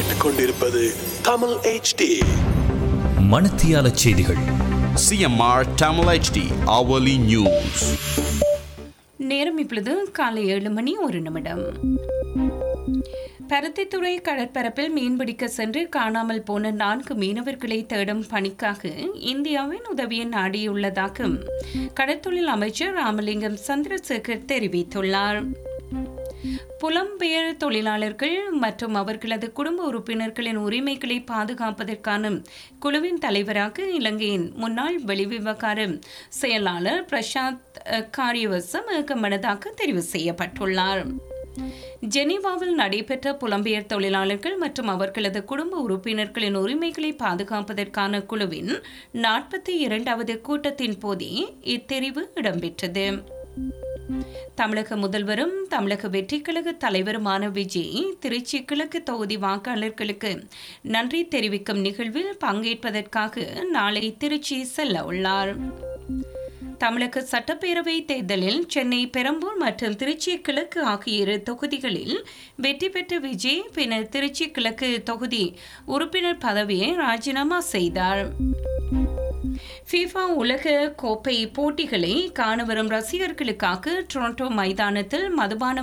கேட்டுக்கொண்டிருப்பது தமிழ் HD மணத்தியால செய்திகள் CMR Tamil HD hourly news. நேரம் இப்பொழுது காலை ஏழு மணி ஒரு நிமிடம் பருத்தித்துறை கடற்பரப்பில் மீன்பிடிக்க சென்று காணாமல் போன நான்கு மீனவர்களை தேடும் பணிக்காக இந்தியாவின் உதவியை நாடியுள்ளதாக கடற்தொழில் அமைச்சர் ராமலிங்கம் சந்திரசேகர் தெரிவித்துள்ளார் புலம்பெயர் தொழிலாளர்கள் மற்றும் அவர்களது குடும்ப உறுப்பினர்களின் உரிமைகளை பாதுகாப்பதற்கான குழுவின் தலைவராக இலங்கையின் முன்னாள் வெளிவிவகார செயலாளர் பிரசாந்த் அஹ், காரியவசம் ஏகமனதாக தெரிவு செய்யப்பட்டுள்ளார் ஜெனீவாவில் நடைபெற்ற புலம்பெயர் தொழிலாளர்கள் மற்றும் அவர்களது குடும்ப உறுப்பினர்களின் உரிமைகளை பாதுகாப்பதற்கான குழுவின் நாற்பத்தி இரண்டாவது கூட்டத்தின் போதே இத்தெரிவு இடம்பெற்றது தமிழக முதல்வரும் தமிழக வெற்றி கழக தலைவருமான விஜய் திருச்சி கிழக்கு தொகுதி வாக்காளர்களுக்கு நன்றி தெரிவிக்கும் நிகழ்வில் பங்கேற்பதற்காக நாளை திருச்சி செல்ல உள்ளார் தமிழக சட்டப்பேரவை தேர்தலில் சென்னை பெரம்பூர் மற்றும் திருச்சி கிழக்கு ஆகிய இரு தொகுதிகளில் வெற்றி பெற்ற விஜய் பின்னர் திருச்சி கிழக்கு தொகுதி உறுப்பினர் பதவியை ராஜினாமா செய்தார் ஃபீஃபா உலக கோப்பை போட்டிகளை காண வரும் ரசிகர்களுக்காக டொரண்டோ மைதானத்தில் மதுபான